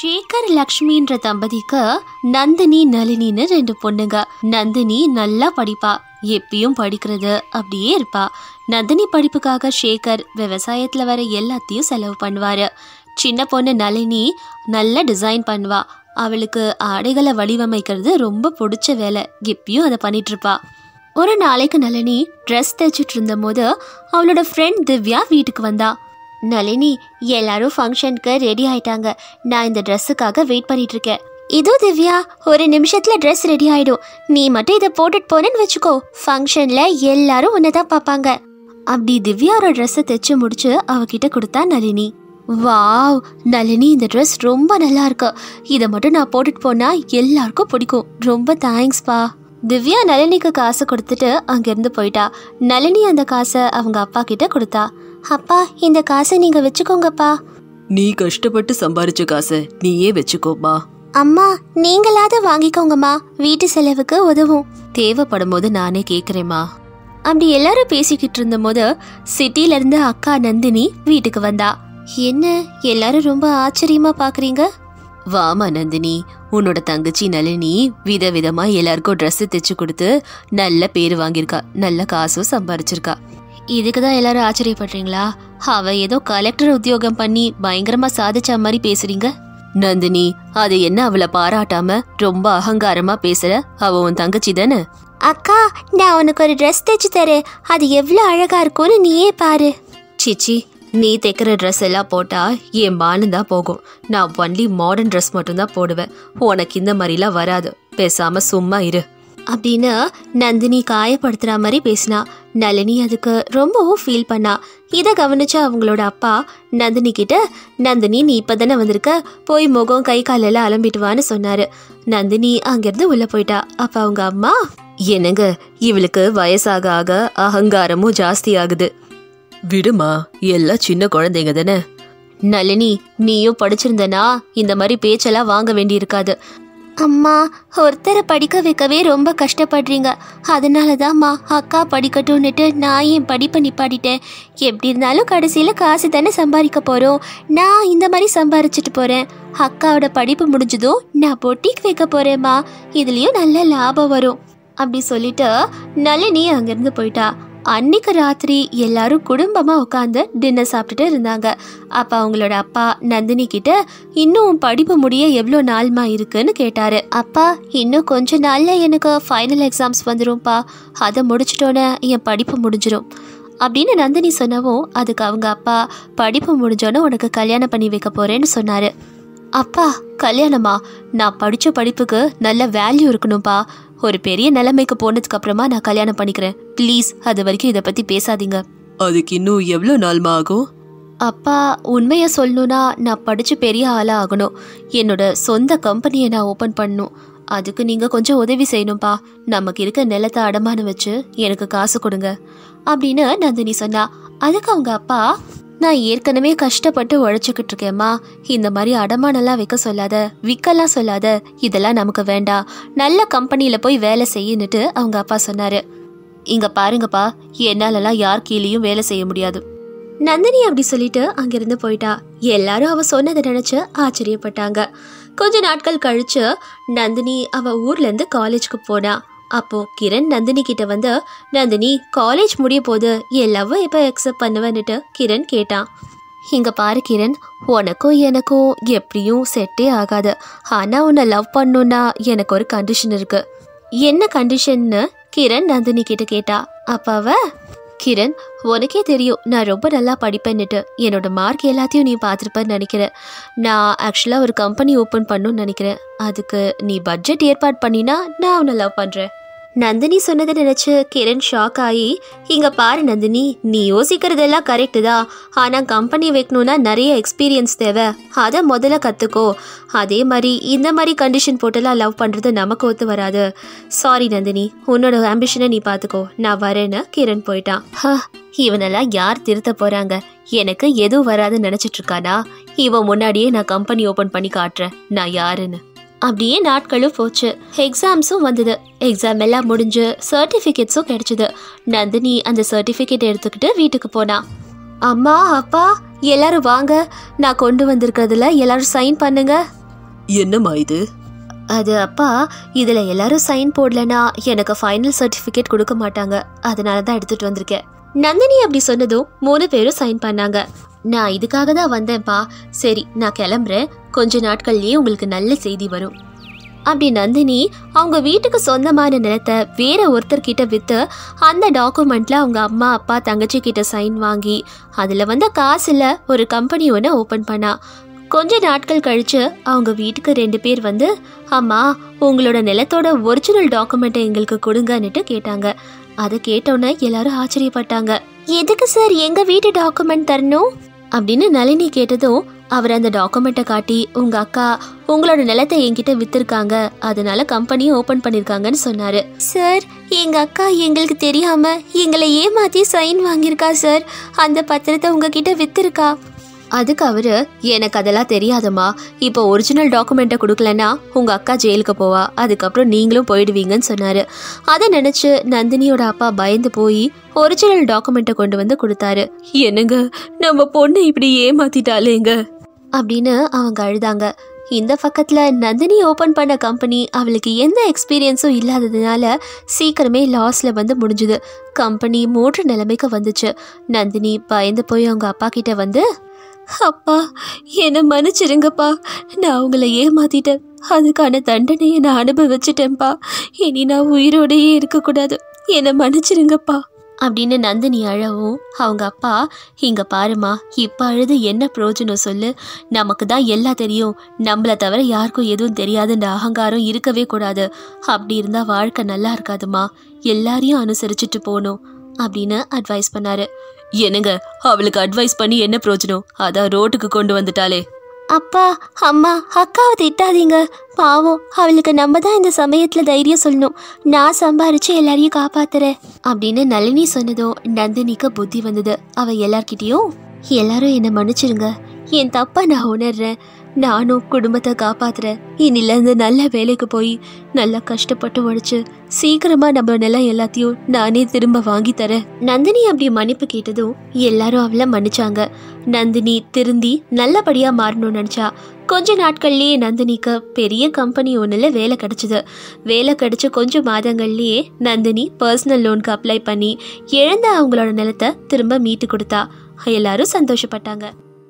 சேகர் லக்ஷ்மின்ற தம்பதிக்கு நந்தினி நளினின்னு ரெண்டு பொண்ணுங்க நந்தினி நல்லா படிப்பா எப்பயும் படிக்கிறது அப்படியே இருப்பா நந்தினி படிப்புக்காக சேகர் விவசாயத்துல வர எல்லாத்தையும் செலவு பண்ணுவாரு சின்ன பொண்ணு நளினி நல்லா டிசைன் பண்ணுவா அவளுக்கு ஆடைகளை வடிவமைக்கிறது ரொம்ப பிடிச்ச வேலை எப்பயும் அதை பண்ணிட்டு இருப்பா ஒரு நாளைக்கு நளினி ட்ரெஸ் தைச்சிட்டு இருந்தபோது அவளோட ஃப்ரெண்ட் திவ்யா வீட்டுக்கு வந்தா நளினி எல்லாரும் ஃபங்க்ஷனுக்கு ரெடி ஆயிட்டாங்க நான் இந்த ட்ரெஸ்ஸுக்காக வெயிட் பண்ணிட்டு இருக்கேன் இதோ திவ்யா ஒரு நிமிஷத்துல ட்ரெஸ் ரெடி ஆயிடும் நீ மட்டும் இதை போட்டுட்டு போனேன்னு வச்சுக்கோ ஃபங்க்ஷன்ல எல்லாரும் உன்னை தான் பார்ப்பாங்க அப்படி திவ்யாவோட ட்ரெஸ்ஸை தைச்சு முடிச்சு அவகிட்ட கொடுத்தா நளினி வாவ் நளினி இந்த ட்ரெஸ் ரொம்ப நல்லா இருக்கு இதை மட்டும் நான் போட்டுட்டு போனா எல்லாருக்கும் பிடிக்கும் ரொம்ப தேங்க்ஸ்பா திவ்யா நளினிக்கு காசு கொடுத்துட்டு அங்கிருந்து போயிட்டா நளினி அந்த காசை அவங்க அப்பா கிட்ட கொடுத்தா அப்பா இந்த காசை நீங்க வச்சுக்கோங்கப்பா நீ கஷ்டப்பட்டு சம்பாரிச்ச காசை நீயே வச்சுக்கோமா அம்மா நீங்களாவது வாங்கிக்கோங்கம்மா வீட்டு செலவுக்கு உதவும் தேவைப்படும் போது நானே கேக்குறேம்மா அப்படி எல்லாரும் பேசிக்கிட்டு இருந்தபோது சிட்டில இருந்து அக்கா நந்தினி வீட்டுக்கு வந்தா என்ன எல்லாரும் ரொம்ப ஆச்சரியமா பாக்குறீங்க வாமா நந்தினி உன்னோட தங்கச்சி நளினி விதவிதமா எல்லாருக்கும் Dress தைச்சு கொடுத்து நல்ல பேர் வாங்கியிருக்கா நல்ல காசும் சம்பாரிச்சிருக்கா இதுக்கு தான் எல்லாரும் ஆச்சரியப்படுறீங்களா அவ ஏதோ கலெக்டர் உத்தியோகம் பண்ணி பயங்கரமா சாதிச்ச மாதிரி பேசுறீங்க நந்தினி அது என்ன அவளை பாராட்டாம ரொம்ப அகங்காரமா பேசுற அவ உன் தங்கச்சி தானே அக்கா நான் உனக்கு ஒரு ட்ரெஸ் தைச்சு தரேன் அது எவ்வளோ அழகா இருக்கும்னு நீயே பாரு சிச்சி நீ தைக்கிற ட்ரெஸ் எல்லாம் போட்டா என் மானம் தான் போகும் நான் ஒன்லி மாடர்ன் ட்ரெஸ் மட்டும்தான் போடுவேன் உனக்கு இந்த மாதிரிலாம் வராது பேசாம சும்மா இரு அப்படின்னு நந்தினி காயப்படுத்துற மாதிரி பேசினா நளினி அதுக்கு ரொம்பவும் ஃபீல் பண்ணா இதை கவனிச்ச அவங்களோட அப்பா நந்தினி கிட்ட நந்தினி நீ இப்பதானே வந்திருக்க போய் முகம் கை காலெல்லாம் அலம்பிட்டு வான்னு சொன்னாரு நந்தினி அங்கிருந்து உள்ள போயிட்டா அப்ப அவங்க அம்மா என்னங்க இவளுக்கு வயசாக ஆக அகங்காரமும் ஜாஸ்தி ஆகுது விடுமா எல்லாம் சின்ன குழந்தைங்க தானே நளினி நீயும் படிச்சிருந்தனா இந்த மாதிரி பேச்செல்லாம் வாங்க வேண்டியிருக்காது அம்மா ஒருத்தரை படிக்க வைக்கவே ரொம்ப கஷ்டப்படுறீங்க அதனால தான்மா அக்கா படிக்கட்டும்னுட்டு நான் என் படிப்பை நிப்பாட்டிட்டேன் எப்படி இருந்தாலும் கடைசியில் காசு தானே சம்பாதிக்க போகிறோம் நான் இந்த மாதிரி சம்பாரிச்சிட்டு போகிறேன் அக்காவோட படிப்பு முடிஞ்சதும் நான் பொட்டிக்கு வைக்க போகிறேம்மா இதுலேயும் நல்ல லாபம் வரும் அப்படி சொல்லிட்டு நளினி அங்கேருந்து போயிட்டா அன்னைக்கு ராத்திரி எல்லாரும் குடும்பமா உட்காந்து டின்னர் சாப்பிட்டுட்டு இருந்தாங்க அப்ப அவங்களோட அப்பா நந்தினி கிட்ட இன்னும் உன் படிப்பு முடிய எவ்வளோ நாள்மா இருக்குன்னு கேட்டாரு அப்பா இன்னும் கொஞ்ச நாள்ல எனக்கு ஃபைனல் எக்ஸாம்ஸ் வந்துரும்ப்பா அதை முடிச்சிட்டோன்னே என் படிப்பு முடிஞ்சிரும் அப்படின்னு நந்தினி சொன்னவும் அதுக்கு அவங்க அப்பா படிப்பு முடிஞ்சோன்னே உனக்கு கல்யாணம் பண்ணி வைக்க போறேன்னு சொன்னாரு அப்பா கல்யாணமா நான் படிச்ச படிப்புக்கு நல்ல வேல்யூ இருக்கணும்ப்பா ஒரு பெரிய நிலைமைக்கு போனதுக்கு அப்புறமா நான் கல்யாணம் பண்ணிக்கிறேன் ப்ளீஸ் அது வரைக்கும் இதை பத்தி பேசாதீங்க அதுக்கு இன்னும் எவ்வளோ நாள்மா ஆகும் அப்பா உண்மையை சொல்லணும்னா நான் படிச்சு பெரிய ஆளா ஆகணும் என்னோட சொந்த கம்பெனியை நான் ஓபன் பண்ணணும் அதுக்கு நீங்க கொஞ்சம் உதவி செய்யணும்ப்பா நமக்கு இருக்க நிலத்தை அடமானம் வச்சு எனக்கு காசு கொடுங்க அப்படின்னு நந்தினி சொன்னா அதுக்கு அவங்க அப்பா நான் ஏற்கனவே கஷ்டப்பட்டு உழைச்சிக்கிட்டு இருக்கேம்மா இந்த மாதிரி அடமானம்லாம் வைக்க சொல்லாத விற்கலாம் சொல்லாத இதெல்லாம் நமக்கு வேண்டாம் நல்ல கம்பெனியில போய் வேலை செய்யுன்னுட்டு அவங்க அப்பா சொன்னாரு இங்க பாருங்கப்பா என்னாலலாம் யார் கீழேயும் வேலை செய்ய முடியாது நந்தினி அப்படி சொல்லிட்டு அங்கிருந்து போயிட்டா எல்லாரும் அவ சொன்னதை நினைச்சு ஆச்சரியப்பட்டாங்க கொஞ்ச நாட்கள் கழிச்சு நந்தினி அவ ஊர்ல இருந்து காலேஜ்க்கு போனா அப்போ கிரண் நந்தினி கிட்ட வந்து நந்தினி காலேஜ் முடிய போது என் லவ் எப்போ அக்செப்ட் பண்ணுவேன்னுட்டு கிரண் கேட்டான் இங்க பாரு கிரண் உனக்கும் எனக்கும் எப்படியும் செட்டே ஆகாது ஆனா உன்னை லவ் பண்ணணும்னா எனக்கு ஒரு கண்டிஷன் இருக்கு என்ன கண்டிஷன்னு கிரண் நந்தினி கிட்ட கேட்டா அப்ப அவ கிரண் உனக்கே தெரியும் நான் ரொம்ப நல்லா படிப்பேன்னுட்டு என்னோட மார்க் எல்லாத்தையும் நீ பார்த்துருப்பேன்னு நினைக்கிறேன் நான் ஆக்சுவலாக ஒரு கம்பெனி ஓப்பன் பண்ணணும்னு நினைக்கிறேன் அதுக்கு நீ பட்ஜெட் ஏற்பாடு பண்ணினா நான் அவனை லவ் பண்ணுறேன் நந்தினி சொன்னதை நினைச்சு கிரண் ஷாக் ஆகி இங்க பாரு நந்தினி நீ யோசிக்கிறதெல்லாம் கரெக்டு தான் ஆனா கம்பெனி வைக்கணும்னா நிறைய எக்ஸ்பீரியன்ஸ் தேவை அதை முதல்ல கத்துக்கோ அதே மாதிரி இந்த மாதிரி கண்டிஷன் போட்டெல்லாம் லவ் பண்றது நமக்கு ஒத்து வராது சாரி நந்தினி உன்னோட ஆம்பிஷனை நீ பாத்துக்கோ நான் வரேன்னு கிரண் போயிட்டான் ஹ, இவனெல்லாம் யார் திருத்த போறாங்க எனக்கு எதுவும் வராதுன்னு நினைச்சிட்டு இருக்கானா இவன் முன்னாடியே நான் கம்பெனி ஓபன் பண்ணி காட்டுறேன் நான் யாருன்னு அப்படியே நாட்களும் போச்சு எக்ஸாம்ஸும் வந்தது எக்ஸாம் எல்லாம் முடிஞ்சு சர்டிஃபிகேட்ஸும் கிடைச்சது நந்தினி அந்த சர்டிஃபிகேட் எடுத்துக்கிட்டு வீட்டுக்கு போனா அம்மா அப்பா எல்லாரும் வாங்க நான் கொண்டு வந்திருக்கிறதுல எல்லாரும் சைன் பண்ணுங்க என்னம்மா இது அது அப்பா இதுல எல்லாரும் சைன் போடலனா எனக்கு ஃபைனல் சர்டிபிகேட் கொடுக்க மாட்டாங்க அதனால தான் எடுத்துட்டு வந்திருக்கேன் நந்தினி அப்படி சொன்னதும் மூணு பேரும் சைன் பண்ணாங்க நான் இதுக்காக தான் வந்தேன்ப்பா சரி நான் கிளம்புறேன் கொஞ்ச நாட்கள்லயே உங்களுக்கு நல்ல செய்தி வரும் அப்படி நந்தினி அவங்க வீட்டுக்கு சொந்தமான நிலத்தை வேற ஒருத்தர்கிட்ட வித்து அந்த டாக்குமெண்ட்ல அவங்க அம்மா அப்பா தங்கச்சி கிட்ட சைன் வாங்கி அதுல வந்த காசுல ஒரு கம்பெனி ஒன்று ஓபன் பண்ணா கொஞ்ச நாட்கள் கழிச்சு அவங்க வீட்டுக்கு ரெண்டு பேர் வந்து அம்மா உங்களோட நிலத்தோட ஒரிஜினல் டாக்குமெண்ட்டை எங்களுக்கு கொடுங்கன்னுட்டு கேட்டாங்க அதை கேட்டோன்னே எல்லாரும் ஆச்சரியப்பட்டாங்க எதுக்கு சார் எங்க வீட்டு டாக்குமெண்ட் தரணும் அப்படின்னு நளினி கேட்டதும் அவர் அந்த டாக்குமெண்ட்டை காட்டி உங்க அக்கா உங்களோட நிலத்தை என்கிட்ட வித்திருக்காங்க அதனால கம்பெனியும் ஓபன் பண்ணிருக்காங்கன்னு சொன்னாரு சார் எங்க அக்கா எங்களுக்கு தெரியாம எங்களை ஏமாத்தி சைன் வாங்கியிருக்கா சார் அந்த பத்திரத்தை உங்ககிட்ட வித்திருக்கா அதுக்கு அவரு எனக்கு அதெல்லாம் தெரியாதம்மா இப்போ ஒரிஜினல் டாக்குமெண்ட்டை கொடுக்கலன்னா உங்க அக்கா ஜெயிலுக்கு போவா அதுக்கப்புறம் நீங்களும் போயிடுவீங்கன்னு சொன்னாரு அதை நினைச்சு நந்தினியோட அப்பா பயந்து போய் ஒரிஜினல் டாக்குமெண்ட்டை கொண்டு வந்து கொடுத்தாரு என்னங்க நம்ம பொண்ணு இப்படி ஏமாத்திட்டாலேங்க அப்படின்னு அவங்க அழுதாங்க இந்த பக்கத்துல நந்தினி ஓபன் பண்ண கம்பெனி அவளுக்கு எந்த எக்ஸ்பீரியன்ஸும் இல்லாததுனால சீக்கிரமே லாஸ்ல வந்து முடிஞ்சுது கம்பெனி மூன்று நிலைமைக்கு வந்துச்சு நந்தினி பயந்து போய் அவங்க அப்பா கிட்ட வந்து அப்பா என்னை மன்னிச்சிருங்கப்பா நான் உங்களை ஏமாத்திட்டேன் அதுக்கான தண்டனையை நான் அனுபவிச்சிட்டேன்ப்பா இனி நான் உயிரோடையே இருக்கக்கூடாது என்னை மன்னிச்சிருங்கப்பா அப்படின்னு நந்தினி அழவும் அவங்க அப்பா இங்க பாருமா இப்ப அழுது என்ன பிரயோஜனம் சொல்லு நமக்கு தான் எல்லாம் தெரியும் நம்மள தவிர யாருக்கும் எதுவும் தெரியாதுன்ற அகங்காரம் இருக்கவே கூடாது அப்படி இருந்தா வாழ்க்கை நல்லா இருக்காதுமா எல்லாரையும் அனுசரிச்சுட்டு போகணும் அப்படின்னு அட்வைஸ் பண்ணாரு என்னங்க அவளுக்கு அட்வைஸ் பண்ணி என்ன பிரயோஜனம் அதான் ரோட்டுக்கு கொண்டு வந்துட்டாளே அப்பா அம்மா அக்காவை திட்டாதீங்க பாவம் அவளுக்கு நம்ம தான் இந்த சமயத்துல தைரியம் சொல்லணும் நான் சம்பாரிச்சு எல்லாரையும் காப்பாத்துறேன் அப்படின்னு நளினி சொன்னதும் நந்தினிக்கு புத்தி வந்தது அவ எல்லார்கிட்டயும் எல்லாரும் என்னை மன்னிச்சிருங்க என் தப்பா நான் உணர்றேன் நானும் குடும்பத்தை காப்பாத்துறேன் இனிலேருந்து நல்ல வேலைக்கு போய் நல்லா கஷ்டப்பட்டு உழைச்சு சீக்கிரமா நம்ம நிலம் எல்லாத்தையும் நானே திரும்ப வாங்கி தரேன் நந்தினி அப்படி மன்னிப்பு கேட்டதும் எல்லாரும் அவளை மன்னிச்சாங்க நந்தினி திருந்தி நல்லபடியா மாறணும்னு நினைச்சா கொஞ்ச நாட்கள்லயே நந்தினிக்கு பெரிய கம்பெனி ஒன்றுல வேலை கிடைச்சது வேலை கிடைச்ச கொஞ்சம் மாதங்கள்லயே நந்தினி பர்சனல் லோனுக்கு அப்ளை பண்ணி இழந்த அவங்களோட நிலத்தை திரும்ப மீட்டு கொடுத்தா எல்லாரும் சந்தோஷப்பட்டாங்க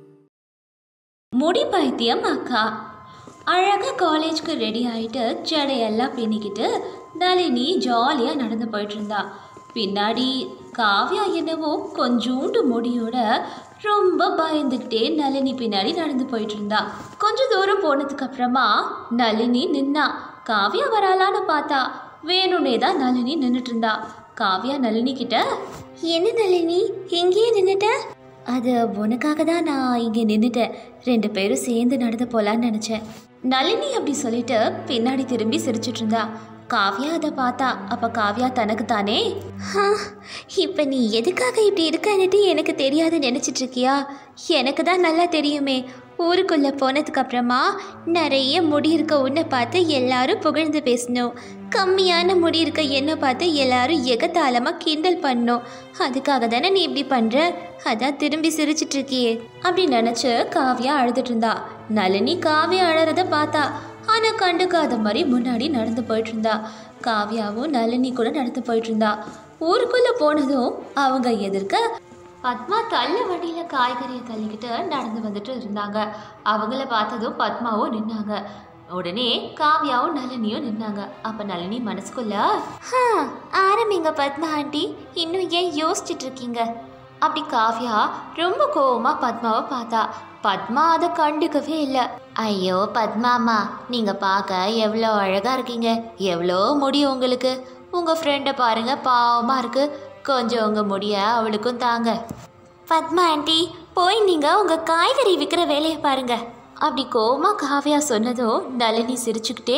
முடி பைத்தியம் அக்கா அழகாக காலேஜ்க்கு ரெடி ஆகிட்டு ஜடையெல்லாம் பின்னிக்கிட்டு நளினி ஜாலியாக நடந்து போயிட்டு இருந்தா பின்னாடி காவ்யா என்னவோ கொஞ்சூண்டு முடியோட ரொம்ப பயந்துக்கிட்டே நளினி பின்னாடி நடந்து போயிட்டு இருந்தா கொஞ்ச தூரம் போனதுக்கு அப்புறமா நளினி நின்னா காவ்யா வராளான்னு பார்த்தா வேணும்னே தான் நளினி நின்றுட்டு இருந்தா காவ்யா நளினி கிட்ட என்ன நளினி எங்கேயே நின்னுட்ட அது உனக்காக தான் நான் இங்கே நின்றுட்டேன் ரெண்டு பேரும் சேர்ந்து நடந்து போலான்னு நினச்சேன் நளினி அப்படி சொல்லிட்டு பின்னாடி திரும்பி சிரிச்சிட்டு இருந்தா காவ்யா அதை பார்த்தா அப்ப காவ்யா தனக்கு தானே இப்போ நீ எதுக்காக இப்படி இருக்கன்னுட்டு எனக்கு தெரியாது நினச்சிட்டு இருக்கியா எனக்கு தான் நல்லா தெரியுமே ஊருக்குள்ளே போனதுக்கு அப்புறமா நிறைய முடி இருக்க உன்னை பார்த்து எல்லாரும் புகழ்ந்து பேசணும் கம்மியான முடி இருக்க என்னை பார்த்து எல்லாரும் எகத்தாளமாக கிண்டல் பண்ணணும் அதுக்காக தானே நீ இப்படி பண்ணுற அதான் திரும்பி சிரிச்சிட்டு இருக்கியே அப்படி நினச்சி காவ்யா அழுதுட்டு இருந்தா நளினி காவ்யா அழறத பார்த்தா ஆனால் கண்டுக்காத மாதிரி முன்னாடி நடந்து போயிட்டு இருந்தா காவ்யாவும் நளினி கூட நடந்து போயிட்டு இருந்தா ஊருக்குள்ளே போனதும் அவங்க எதிர்க்க பத்மா தள்ள வண்டியில் காய்கறியை தள்ளிக்கிட்டு நடந்து வந்துட்டு இருந்தாங்க அவங்கள பார்த்ததும் பத்மாவும் நின்னாங்க உடனே காவ்யாவும் நளினியும் நின்னாங்க அப்ப நளினி மனசுக்குள்ள ஆரம்பிங்க பத்மா ஆண்டி இன்னும் ஏன் யோசிச்சுட்டு இருக்கீங்க அப்படி காவ்யா ரொம்ப கோவமா பத்மாவை பார்த்தா பத்மா அதை கண்டுக்கவே இல்லை ஐயோ பத்மாமா நீங்க பார்க்க எவ்வளோ அழகா இருக்கீங்க எவ்வளோ முடியும் உங்களுக்கு உங்க ஃப்ரெண்டை பாருங்க பாவமா இருக்கு கொஞ்சம் உங்க முடிய அவளுக்கும் தாங்க பத்மா ஆண்டி போய் நீங்க உங்க காய்கறி விற்கிற வேலையை பாருங்க அப்படி கோவமா காவ்யா சொன்னதும் நளினி சிரிச்சுக்கிட்டே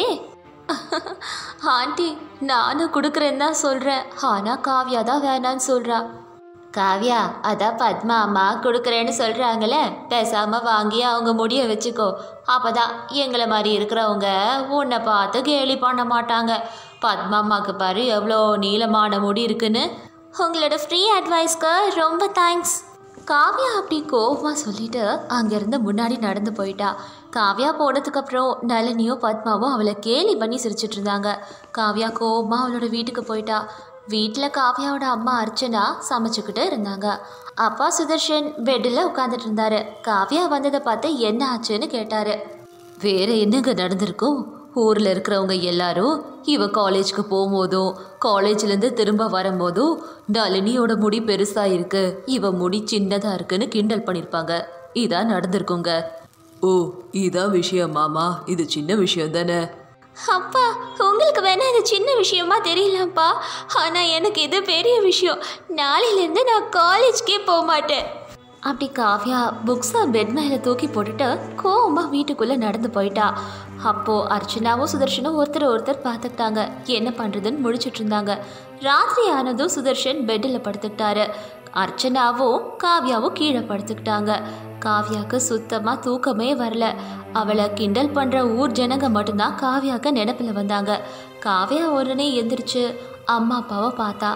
ஆண்டி நானும் கொடுக்குறேன்னு தான் சொல்கிறேன் ஆனால் காவ்யா தான் வேணான்னு சொல்கிறா காவ்யா அதான் பத்மா அம்மா கொடுக்குறேன்னு சொல்கிறாங்களே பேசாமல் வாங்கி அவங்க முடிய வச்சுக்கோ அப்பதான் எங்களை மாதிரி இருக்கிறவங்க உன்னை பார்த்து கேலி பண்ண மாட்டாங்க பத்மா அம்மாவுக்கு பாரு எவ்வளோ நீளமான முடி இருக்குன்னு உங்களோட ஃப்ரீ அட்வைஸ்க்கு ரொம்ப தேங்க்ஸ் காவ்யா அப்படி கோவமாக சொல்லிட்டு அங்கேருந்து முன்னாடி நடந்து போயிட்டா காவ்யா போனதுக்கப்புறம் நளினியும் பத்மாவும் அவளை கேலி பண்ணி சிரிச்சிட்டு இருந்தாங்க காவ்யா கோவமா அவளோட வீட்டுக்கு போயிட்டா வீட்டில் காவ்யாவோட அம்மா அர்ச்சனா சமைச்சுக்கிட்டு இருந்தாங்க அப்பா சுதர்ஷன் பெட்டில் உட்காந்துட்டு இருந்தாரு காவ்யா வந்ததை பார்த்து என்ன ஆச்சுன்னு கேட்டாரு வேற என்னங்க நடந்திருக்கும் ஊரில் இருக்கிறவங்க எல்லாரும் இவ காலேஜ்க்கு போகும்போதும் காலேஜ்லேருந்து திரும்ப வரும்போதும் நளினியோட முடி பெருசாக இருக்கு இவ முடி சின்னதாக இருக்குன்னு கிண்டல் பண்ணியிருப்பாங்க இதான் நடந்திருக்குங்க ஓ இதான் விஷயம் மாமா இது சின்ன விஷயம் தானே அப்பா உங்களுக்கு வேணா இது சின்ன விஷயமா தெரியலப்பா ஆனால் எனக்கு இது பெரிய விஷயம் நாளையிலேருந்து நான் காலேஜ்க்கே போக மாட்டேன் அப்படி காவ்யா புக்ஸை பெட் மேலே தூக்கி போட்டுட்டு கோவமாக வீட்டுக்குள்ளே நடந்து போயிட்டா அப்போது அர்ச்சனாவும் சுதர்ஷனும் ஒருத்தர் ஒருத்தர் பார்த்துக்கிட்டாங்க என்ன பண்ணுறதுன்னு முழிச்சிட்டு இருந்தாங்க ராத்திரி ஆனதும் சுதர்ஷன் பெட்டில் படுத்துக்கிட்டாரு அர்ச்சனாவும் காவ்யாவும் கீழே படுத்துக்கிட்டாங்க காவ்யாவுக்கு சுத்தமாக தூக்கமே வரல அவளை கிண்டல் பண்ணுற ஊர் ஜனங்க மட்டும்தான் காவ்யாவுக்கு நினப்பில் வந்தாங்க காவ்யா உடனே எந்திரிச்சு அம்மா அப்பாவை பார்த்தா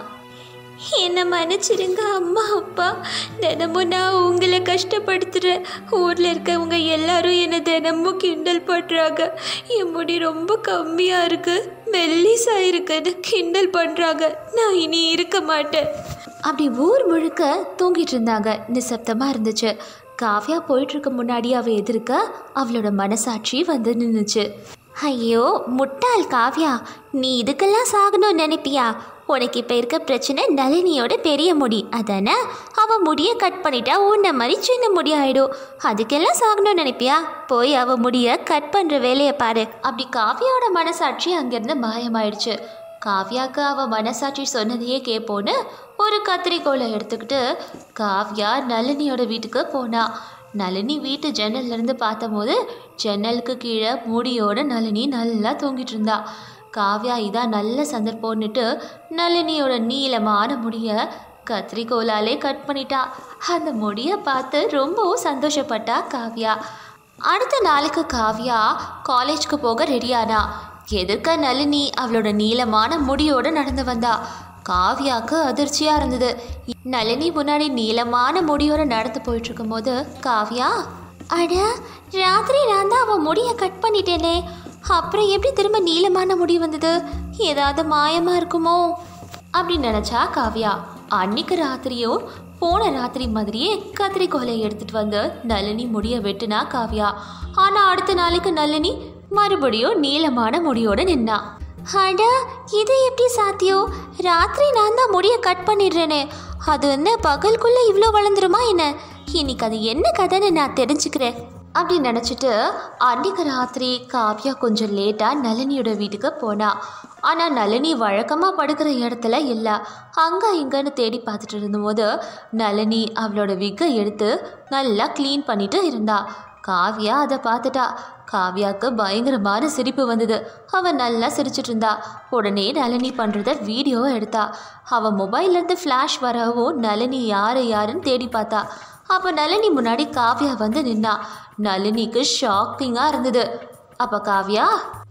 என்னை மன்னிச்சிருங்க அம்மா அப்பா தினமும் நான் உங்களை கஷ்டப்படுத்துகிறேன் ஊரில் இருக்கவங்க எல்லாரும் என்னை தினமும் கிண்டல் பண்ணுறாங்க என் முடி ரொம்ப கம்மியாக இருக்குது மெல்லிஸாக இருக்குன்னு கிண்டல் பண்ணுறாங்க நான் இனி இருக்க மாட்டேன் அப்படி ஊர் முழுக்க தூங்கிட்டு இருந்தாங்க நிசப்தமாக இருந்துச்சு காவ்யா போயிட்டுருக்க முன்னாடி அவ எதிர்க்க அவளோட மனசாட்சி வந்து நின்றுச்சு ஐயோ முட்டாள் காவ்யா நீ இதுக்கெல்லாம் சாகணும்னு நினைப்பியா உனக்கு இப்போ இருக்க பிரச்சனை நளினியோட பெரிய முடி அதானே அவள் முடியை கட் பண்ணிட்டா உன்ன மாதிரி சின்ன முடி ஆயிடும் அதுக்கெல்லாம் சாகணும்னு நினைப்பியா போய் அவ முடியை கட் பண்ணுற வேலையை பாரு அப்படி காவ்யாவோட மனசாட்சி அங்கேருந்து மாயமாயிடுச்சு காவ்யாவுக்கு அவ மனசாட்சி சொன்னதையே கேட்போன்னு ஒரு கத்திரிக்கோலை எடுத்துக்கிட்டு காவ்யா நளினியோட வீட்டுக்கு போனா நளினி வீட்டு ஜன்னல்ல இருந்து பார்த்தபோது ஜன்னலுக்கு கீழே முடியோட நளினி நல்லா தூங்கிட்டு இருந்தா காவ்யா இதான் நல்ல சந்தர்ப்பம்னுட்டு நளினியோட நீளமான முடிய கத்திரிக்கோலாலே கட் பண்ணிட்டா அந்த முடியை பார்த்து ரொம்பவும் சந்தோஷப்பட்டா காவ்யா அடுத்த நாளுக்கு காவ்யா காலேஜ்க்கு போக ரெடியானா எதிர்க்க நளினி அவளோட நீளமான முடியோட நடந்து வந்தா காவ்யாவுக்கு அதிர்ச்சியா இருந்தது நளினி முன்னாடி நீளமான முடியோட நடந்து போயிட்டு இருக்கும்போது காவ்யா அட ராத்திரி நான் தான் அவன் முடியை கட் பண்ணிட்டேனே அப்புறம் எப்படி திரும்ப நீளமான முடி வந்தது ஏதாவது மாயமா இருக்குமோ அப்படின்னு நினச்சா காவ்யா அன்னைக்கு ராத்திரியும் போன ராத்திரி மாதிரியே கத்திரிக்கோலை எடுத்துட்டு வந்து நளினி முடிய வெட்டுனா காவ்யா ஆனா அடுத்த நாளைக்கு நளினி மறுபடியும் நீளமான முடியோட நின்னா அட இது எப்படி சாத்தியம் ராத்திரி நான் தான் முடிய கட் பண்ணிடுறேனே அது வந்து பகலுக்குள்ள இவ்வளோ வளர்ந்துருமா என்ன இன்னைக்கு அது என்ன கதைன்னு நான் தெரிஞ்சுக்கிறேன் அப்படின்னு நினச்சிட்டு அன்னைக்கு ராத்திரி காவ்யா கொஞ்சம் லேட்டாக நளினியோட வீட்டுக்கு போனா ஆனால் நளினி வழக்கமாக படுக்கிற இடத்துல இல்லை அங்கே இங்கன்னு தேடி பார்த்துட்டு இருந்தபோது நளினி அவளோட விக்கை எடுத்து நல்லா க்ளீன் பண்ணிட்டு இருந்தா காவ்யா அதை பார்த்துட்டா காவ்யாவுக்கு பயங்கரமான சிரிப்பு வந்தது அவ நல்லா சிரிச்சிட்டு இருந்தா உடனே நளினி பண்ணுறத வீடியோ எடுத்தா அவ மொபைல்லேருந்து ஃப்ளாஷ் வரவும் நளினி யாரு யாருன்னு தேடி பார்த்தா அப்போ நளினி முன்னாடி காவ்யா வந்து நின்னா நளினிக்கு ஷாக்கிங்காக இருந்தது அப்போ காவ்யா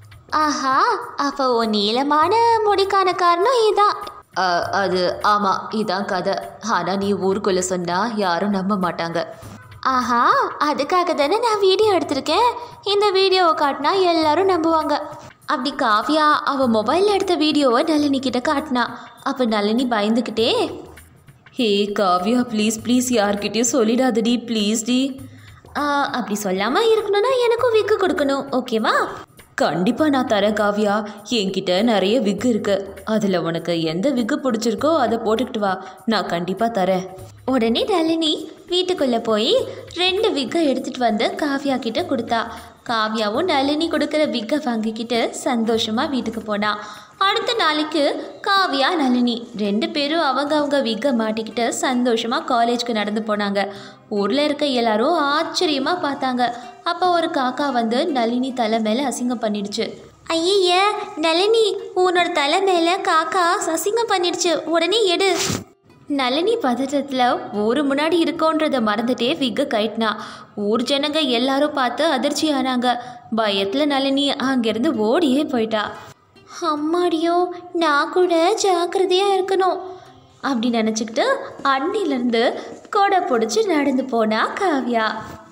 ஆஹா அப்போ உன் நீளமான முடிக்கான காரணம் இதான் அது ஆமாம் இதான் கதை ஆனால் நீ ஊருக்குள்ளே சொன்னால் யாரும் நம்ப மாட்டாங்க ஆஹா அதுக்காக தானே நான் வீடியோ எடுத்திருக்கேன் இந்த வீடியோவை காட்டினா எல்லாரும் நம்புவாங்க அப்படி காவ்யா அவள் மொபைலில் எடுத்த வீடியோவை நளினி கிட்ட காட்டினா அப்போ நளினி பயந்துக்கிட்டே ஹே காவ்யா ப்ளீஸ் ப்ளீஸ் யார்கிட்டயும் சொல்லிடாதடி ப்ளீஸ் டி "ஆ, அப்படி சொல்லாமல் இருக்கணும்னா எனக்கும் விக்கு கொடுக்கணும் ஓகேவா கண்டிப்பாக நான் தரேன் காவ்யா என்கிட்ட நிறைய விக் இருக்கு அதில் உனக்கு எந்த விக்கு பிடிச்சிருக்கோ அதை போட்டுக்கிட்டு வா நான் கண்டிப்பாக தரேன் உடனே நளினி வீட்டுக்குள்ளே போய் ரெண்டு விக்கை எடுத்துட்டு வந்து காவ்யா கிட்ட கொடுத்தா காவ்யாவும் நளினி கொடுக்குற விக்கை வாங்கிக்கிட்டு சந்தோஷமாக வீட்டுக்கு போனா அடுத்த நாளைக்கு காவ்யா நளினி ரெண்டு பேரும் அவங்க அவங்க விக்கை மாட்டிக்கிட்டு சந்தோஷமாக காலேஜ்க்கு நடந்து போனாங்க ஊரில் இருக்க எல்லாரும் ஆச்சரியமாக பார்த்தாங்க அப்போ ஒரு காக்கா வந்து நளினி தலை மேலே அசிங்கம் பண்ணிடுச்சு ஐய நளினி உன்னோட தலை மேலே காக்கா அசிங்கம் பண்ணிடுச்சு உடனே எடு நளினி பதட்டத்தில் ஊர் முன்னாடி இருக்கோன்றத மறந்துட்டே விக்க கட்டினா ஊர் ஜனங்க எல்லாரும் பார்த்து அதிர்ச்சி ஆனாங்க பயத்தில் நளினி அங்கேருந்து ஓடியே போயிட்டா அம்மாடியோ நான் கூட ஜாக்கிரதையாக இருக்கணும் அப்படி நினச்சிக்கிட்டு அன்னிலேருந்து கொடை பிடிச்சி நடந்து போனா காவ்யா